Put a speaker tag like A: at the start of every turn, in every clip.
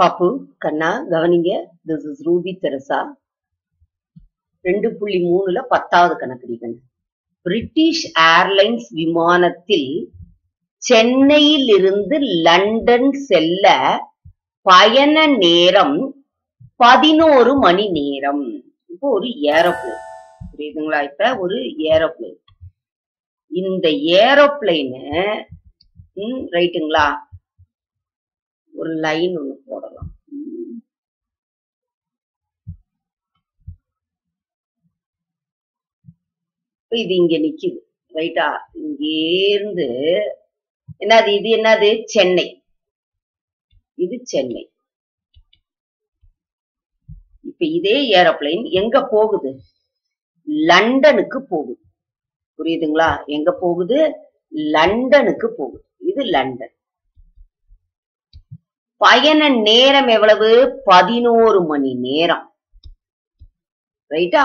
A: பாப்பு கண்ணா கவனிங்க this is Ruby Teresa ரெண்டு புள்ளி மூணுல பத்தாவது கணக்கு பிரிட்டிஷ் ஏர்லைன்ஸ் விமானத்தில் சென்னையில் இருந்து லண்டன் செல்ல பயண நேரம் பதினோரு மணி நேரம் இப்போ ஒரு ஏரோப்ளேன் புரியுதுங்களா இப்ப ஒரு ஏரோப்ளேன் இந்த ஏரோப்ளேனு ரைட்டுங்களா ஒரு லைன் ஒண்ணு போடலாம் ம். இப்ப இது இங்க நிக்குது ரைட்டா இங்கேருந்து என்னது இது என்னது சென்னை இது சென்னை இப்ப இதே ஏரோப்ளேன் எங்க போகுது லண்டனுக்கு போகுது புரியுதுங்களா எங்க போகுது லண்டனுக்கு போகுது இது லண்டன் பயண நேரம் எவ்வளவு பதினோரு மணி நேரம் ரைட்டா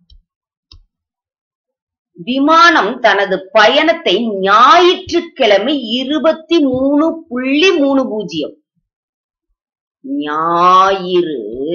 A: விமானம் தனது பயணத்தை ஞாயிற்றுக்கிழமை இருபத்தி மூணு புள்ளி மூணு பூஜ்ஜியம் ஞாயிறு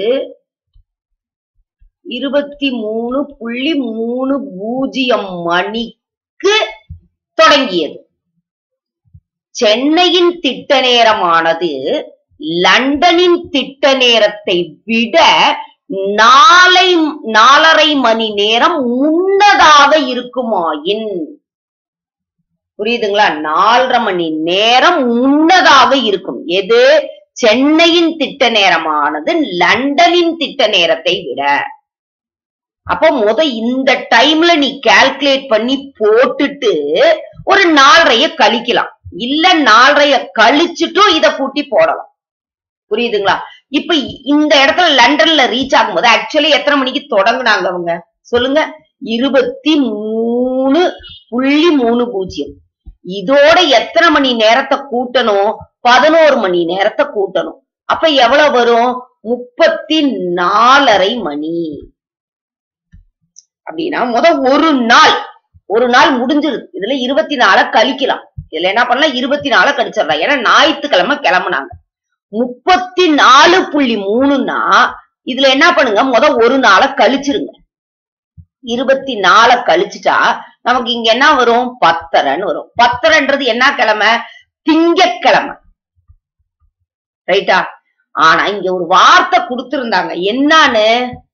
A: இருபத்தி மூணு புள்ளி மூணு பூஜ்ஜியம் மணிக்கு தொடங்கியது சென்னையின் திட்ட நேரமானது லண்டனின் திட்ட நேரத்தை விட நாளை நாலரை மணி நேரம் முன்னதாக இருக்குமாயின் புரியுதுங்களா நாலரை மணி நேரம் முன்னதாக இருக்கும் எது சென்னையின் திட்ட நேரமானது லண்டனின் திட்ட நேரத்தை விட அப்போ முத இந்த டைம்ல நீ கால்குலேட் பண்ணி போட்டுட்டு ஒரு நாலரைய கழிக்கலாம் இல்ல நாலரைய கழிச்சுட்டும் இத கூட்டி போடலாம் புரியுதுங்களா இப்ப இந்த இடத்துல லண்டன்ல ரீச் ஆகும்போது ஆக்சுவலி எத்தனை மணிக்கு தொடங்குனாங்க அவங்க சொல்லுங்க இருபத்தி மூணு புள்ளி மூணு பூஜ்ஜியம் இதோட எத்தனை மணி நேரத்தை கூட்டணும் பதினோரு மணி நேரத்தை கூட்டணும் அப்ப எவ்வளவு வரும் முப்பத்தி நாலரை மணி அப்படின்னா முத ஒரு நாள் ஒரு நாள் முடிஞ்சிருது இதுல இருபத்தி நால கழிக்கலாம் இதுல என்ன பண்ணலாம் இருபத்தி நால கழிச்சிடலாம் ஏன்னா ஞாயிற்றுக்கிழமை கிளம்புனாங்க முப்பத்தி நாலு புள்ளி மூணுன்னா இதுல என்ன பண்ணுங்க முத ஒரு நாளை கழிச்சிருங்க இருபத்தி நால கழிச்சுட்டா நமக்கு இங்க என்ன வரும் பத்தரைன்னு வரும் பத்தரைன்றது என்ன கிழமை திங்கக்கிழமை ரைட்டா ஆனா இங்க ஒரு வார்த்தை கொடுத்திருந்தாங்க என்னன்னு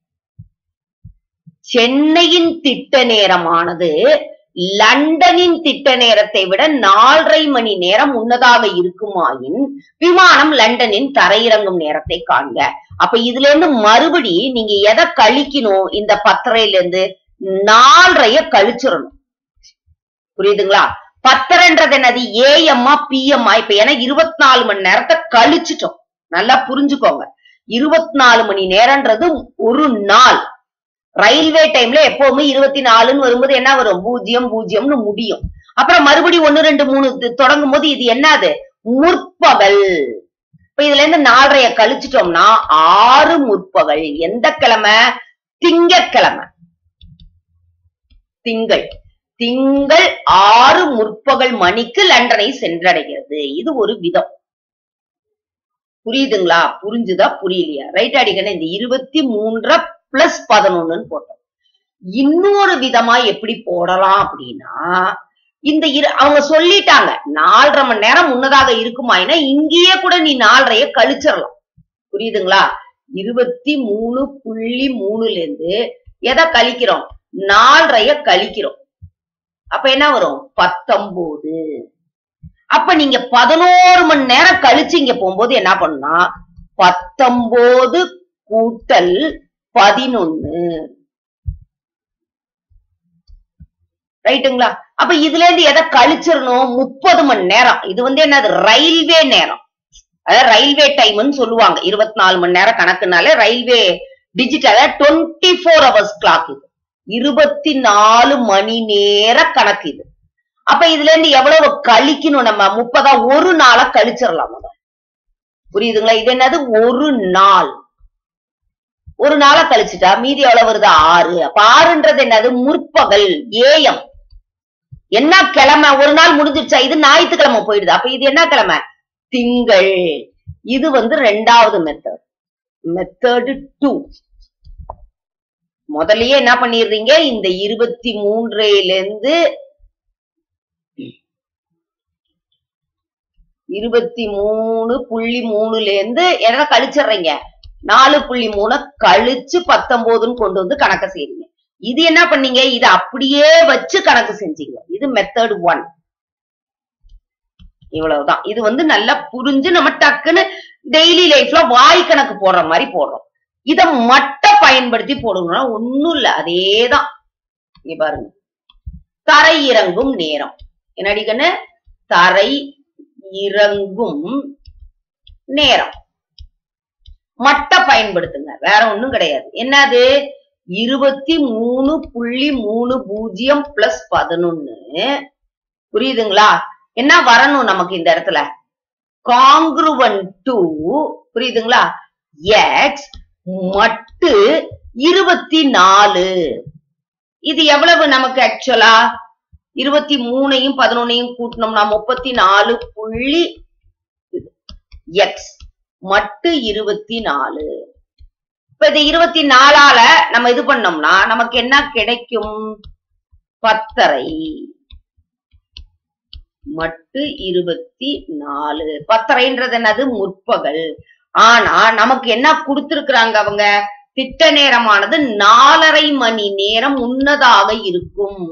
A: சென்னையின் திட்ட நேரமானது லண்டனின் திட்ட நேரத்தை விட நாலரை மணி நேரம் முன்னதாக இருக்குமாயின் விமானம் லண்டனின் தரையிறங்கும் நேரத்தை காண்க அப்ப இதுல இருந்து மறுபடி நீங்க எதை கழிக்கணும் இந்த பத்தரையில இருந்து நாலரைய கழிச்சிடணும் புரியுதுங்களா பத்தரைன்றது என்னது ஏஎம்மா பிஎம்மா இப்ப ஏன்னா இருபத்தி நாலு மணி நேரத்தை கழிச்சிட்டோம் நல்லா புரிஞ்சுக்கோங்க இருபத்தி நாலு மணி நேரம்ன்றது ஒரு நாள் ரயில்வே டைம்ல எப்பவுமே இருபத்தி நாலுன்னு வரும்போது என்ன வரும் பூஜ்ஜியம் பூஜ்ஜியம்னு முடியும் அப்புறம் மறுபடி ஒன்னு ரெண்டு மூணு இது தொடங்கும் போது இது என்னது முற்பகல் இப்ப இதுல இருந்து நாலரைய கழிச்சிட்டோம்னா ஆறு முற்பகல் எந்த கிழமை திங்கட்கிழமை திங்கள் திங்கள் ஆறு முற்பகல் மணிக்கு லண்டனை சென்றடைகிறது இது ஒரு விதம் புரியுதுங்களா புரிஞ்சுதா புரியலையா ரைட் அடிக்கணும் இந்த இருபத்தி மூன்ற பிளஸ் பதினொன்னுன்னு போட்டோம் இன்னொரு விதமா எப்படி போடலாம் அப்படின்னா இந்த இரு அவங்க சொல்லிட்டாங்க நாலரை மணி நேரம் முன்னதாக இருக்குமாயினா இங்கேயே கூட நீ நாலரைய கழிச்சிடலாம் புரியுதுங்களா இருபத்தி மூணு புள்ளி மூணுல இருந்து எதை கழிக்கிறோம் நாலரைய கழிக்கிறோம் அப்ப என்ன வரும் பத்தொன்பது அப்ப நீங்க பதினோரு மணி நேரம் கழிச்சு இங்க போகும்போது என்ன பண்ணா பத்தொன்பது கூட்டல் பதினொன்னு ரைட்டுங்களா அப்ப இதுல இருந்து எதை கழிச்சிடணும் முப்பது மணி நேரம் இது வந்து என்னது ரயில்வே நேரம் அதாவது ரயில்வே டைம்னு சொல்லுவாங்க இருபத்தி நாலு மணி நேரம் கணக்குனால railway digital twenty four hours clock இது இருபத்தி நாலு மணி நேர கணக்கு இது அப்ப இதுல இருந்து எவ்வளவு கழிக்கணும் நம்ம முப்பதா ஒரு நாளை கழிச்சிடலாம் முதல்ல. புரியுதுங்களா இது என்னது ஒரு நாள் ஒரு நாளை கழிச்சுட்டா மீதி எவ்வளவு வருது ஆறு அப்ப ஆறுன்றது என்னது முற்பகல் ஏஎம் என்ன கிழமை ஒரு நாள் முடிஞ்சிருச்சா இது ஞாயிற்றுக்கிழமை போயிடுது அப்ப இது என்ன கிழமை திங்கள் இது வந்து ரெண்டாவது மெத்தட் மெத்தடு டூ முதல்லயே என்ன பண்ணிடுறீங்க இந்த இருபத்தி மூன்றுல இருந்து இருபத்தி மூணு புள்ளி மூணுல இருந்து என்ன கழிச்சிடுறீங்க நாலு புள்ளி மூணு கழிச்சு பத்தொன்பதுன்னு கொண்டு வந்து கணக்கு செய்றீங்க இது என்ன பண்ணீங்க இத அப்படியே வச்சு கணக்கு செஞ்சீங்க இது மெத்தட் ஒன் இவ்வளவுதான் இது வந்து நல்லா புரிஞ்சு நம்ம டக்குன்னு டெய்லி லைஃப்ல வாய் கணக்கு போடுற மாதிரி போடுறோம் இத மட்ட பயன்படுத்தி போடணும்னா ஒண்ணும் இல்ல அதேதான் இங்க பாருங்க தரை இறங்கும் நேரம் என்னடி கண்ணு தரை இறங்கும் நேரம் மட்ட பயன்படுத்துங்க வேற ஒண்ணும் கிடையாது என்னது இருபத்தி மூணு புள்ளி மூணு பூஜ்ஜியம் பிளஸ் பதினொன்னு புரியுதுங்களா என்ன வரணும் நமக்கு இந்த இடத்துல காங்க்ருவன் டு புரியுதுங்களா எக்ஸ் மட்டு இருபத்தி நாலு இது எவ்வளவு நமக்கு ஆக்சுவலா இருபத்தி மூணையும் பதினொன்னையும் கூட்டினோம்னா முப்பத்தி நாலு புள்ளி எக்ஸ் மட்டு இருபத்தி நாலு இப்ப இது இருபத்தி நாலால நம்ம இது பண்ணோம்னா நமக்கு என்ன கிடைக்கும் பத்தரை மட்டு இருபத்தி நாலு பத்தரைன்றது என்னது முற்பகல் ஆனா நமக்கு என்ன கொடுத்திருக்கிறாங்க அவங்க திட்ட நேரமானது நாலரை மணி நேரம் முன்னதாக இருக்கும்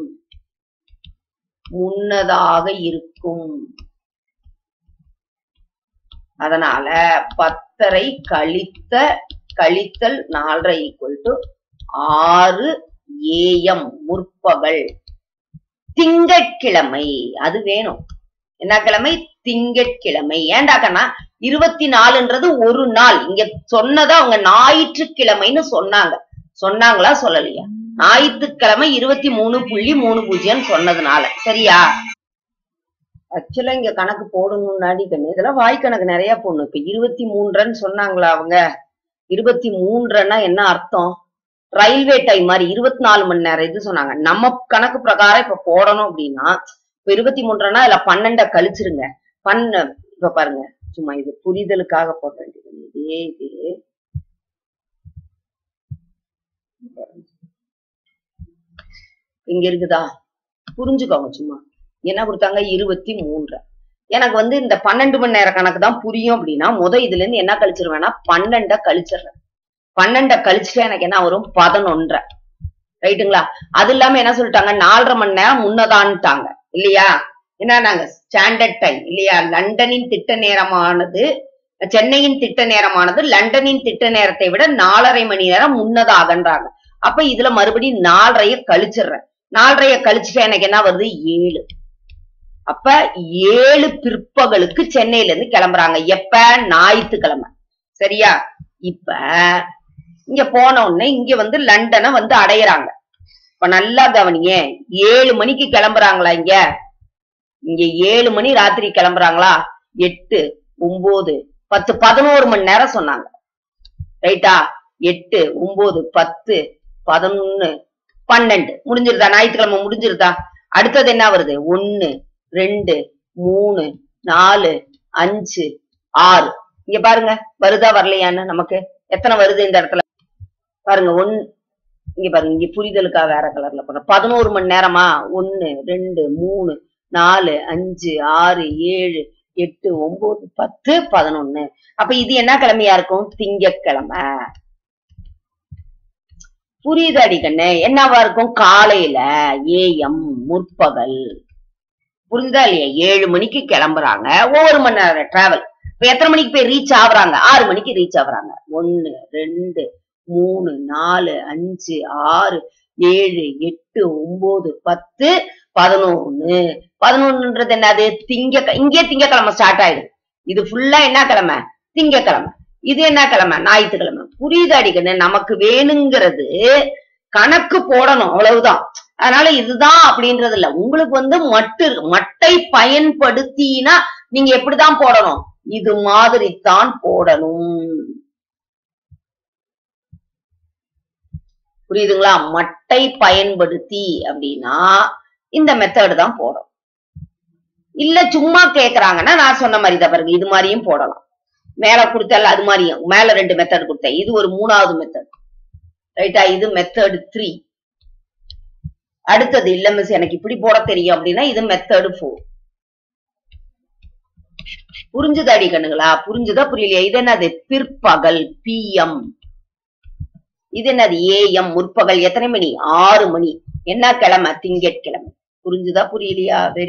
A: முன்னதாக இருக்கும் அதனால பத்தரை கழித்த கழித்தல் நாலரை ஈக்குவல் டு ஆறு ஏஎம் முற்பகல் திங்கட்கிழமை அது வேணும் என்ன கிழமை திங்கட்கிழமை ஏண்டாக்கன்னா இருபத்தி நாலுன்றது ஒரு நாள் இங்க சொன்னதை அவங்க ஞாயிற்றுக்கிழமைன்னு சொன்னாங்க சொன்னாங்களா சொல்லலையா ஞாயிற்றுக்கிழமை இருபத்தி மூணு புள்ளி மூணு பூஜ்ஜியம் சொன்னதுனால சரியா ஆக்சுவலா இங்க கணக்கு போடணும் முன்னாடி கண்ணு இதெல்லாம் வாய் கணக்கு நிறைய போடணும் இப்ப இருபத்தி மூன்றுன்னு சொன்னாங்களா அவங்க இருபத்தி மூன்றுன்னா என்ன அர்த்தம் ரயில்வே டைம் மாதிரி இருபத்தி நாலு மணி நேரம் இது சொன்னாங்க நம்ம கணக்கு பிரகாரம் இப்ப போடணும் அப்படின்னா இப்ப இருபத்தி மூன்றுனா இதுல பன்னெண்ட கழிச்சிருங்க பண்ண இப்ப பாருங்க சும்மா இது புரிதலுக்காக போட வேண்டியது இதே இது இங்க இருக்குதா புரிஞ்சுக்கோங்க சும்மா என்ன கொடுத்தாங்க இருபத்தி மூன்று எனக்கு வந்து இந்த பன்னெண்டு மணி நேர கணக்கு தான் புரியும் அப்படின்னா முத இதுல இருந்து என்ன கழிச்சிருவேன்னா பன்னெண்ட கழிச்சிடுறேன் பன்னெண்ட கழிச்சுட்டு எனக்கு என்ன வரும் பதினொன்றரை ரைட்டுங்களா அது இல்லாம என்ன சொல்லிட்டாங்க நாலரை மணி நேரம் முன்னதான்ட்டாங்க இல்லையா என்ன நாங்க ஸ்டாண்டர்ட் டைம் இல்லையா லண்டனின் திட்ட நேரமானது சென்னையின் திட்ட நேரமானது லண்டனின் திட்ட நேரத்தை விட நாலரை மணி நேரம் முன்னதாகன்றாங்க அப்ப இதுல மறுபடியும் நாலரைய கழிச்சிடுறேன் நாலரைய கழிச்சுட்டு எனக்கு என்ன வருது ஏழு அப்ப ஏழு பிற்பகலுக்கு சென்னையில இருந்து கிளம்புறாங்க எப்ப ஞாயிற்றுக்கிழமை சரியா இப்ப இங்க போன உடனே இங்க வந்து லண்டனை வந்து அடையறாங்க இப்ப நல்லா கவனிங்க ஏழு மணிக்கு கிளம்புறாங்களா இங்க இங்க ஏழு மணி ராத்திரி கிளம்புறாங்களா எட்டு ஒன்பது பத்து பதினோரு மணி நேரம் சொன்னாங்க ரைட்டா எட்டு ஒன்பது பத்து பதினொன்னு பன்னெண்டு முடிஞ்சிருதா ஞாயிற்றுக்கிழமை முடிஞ்சிருதா அடுத்தது என்ன வருது ஒன்னு ரெண்டு மூணு நாலு அஞ்சு ஆறு இங்க பாருங்க வருதா வரலையான்னு நமக்கு எத்தனை வருது இந்த இடத்துல பாருங்க ஒன் இங்க பாருங்க இங்க புரிதலுக்கா வேற கலர்ல போடுற பதினோரு மணி நேரமா ஒன்னு ரெண்டு மூணு நாலு அஞ்சு ஆறு ஏழு எட்டு ஒன்பது பத்து பதினொன்னு அப்ப இது என்ன கிழமையா இருக்கும் திங்கட்கிழமை புரியுதாடி கண்ணு என்னவா இருக்கும் காலையில ஏஎம் முற்பகல் புரிஞ்சுதா இல்லையா ஏழு மணிக்கு கிளம்புறாங்க ஒவ்வொரு மணி நேரம் டிராவல் இப்ப எத்தனை மணிக்கு போய் ரீச் ஆகுறாங்க ஆறு மணிக்கு ரீச் ஆகுறாங்க ஒன்னு ரெண்டு மூணு நாலு அஞ்சு ஆறு ஏழு எட்டு ஒன்பது பத்து பதினொன்னு பதினொன்னுன்றது என்னது திங்க இங்கே திங்கக்கிழமை ஸ்டார்ட் ஆயிடுது இது ஃபுல்லா என்ன கிழமை திங்கக்கிழமை இது என்ன கிழமை ஞாயிற்றுக்கிழமை புரியுது அடிக்கண்ணு நமக்கு வேணுங்கிறது கணக்கு போடணும் அவ்வளவுதான் அதனால இதுதான் அப்படின்றது இல்ல உங்களுக்கு வந்து மட்டு மட்டை பயன்படுத்தினா நீங்க எப்படிதான் போடணும் இது மாதிரி தான் போடணும் புரியுதுங்களா மட்டை பயன்படுத்தி அப்படின்னா இந்த மெத்தட் தான் போடணும் இல்ல சும்மா கேக்குறாங்கன்னா நான் சொன்ன மாதிரி தான் பாருங்க இது மாதிரியும் போடலாம் மேல கொடுத்தல அது மாதிரி மேல ரெண்டு மெத்தட் கொடுத்தேன் இது ஒரு மூணாவது மெத்தட் ரைட்டா இது மெத்தட் த்ரீ அடுத்தது இல்ல மிஸ் எனக்கு இப்படி போட தெரியும் அப்படின்னா இது மெத்தட் ஃபோர் புரிஞ்சுதாடி கண்ணுங்களா புரிஞ்சுதா புரியலையா இது என்னது பிற்பகல் பிஎம் இது என்னது ஏஎம் முற்பகல் எத்தனை மணி ஆறு மணி என்ன கிழமை திங்கட்கிழமை புரிஞ்சுதா புரியலையா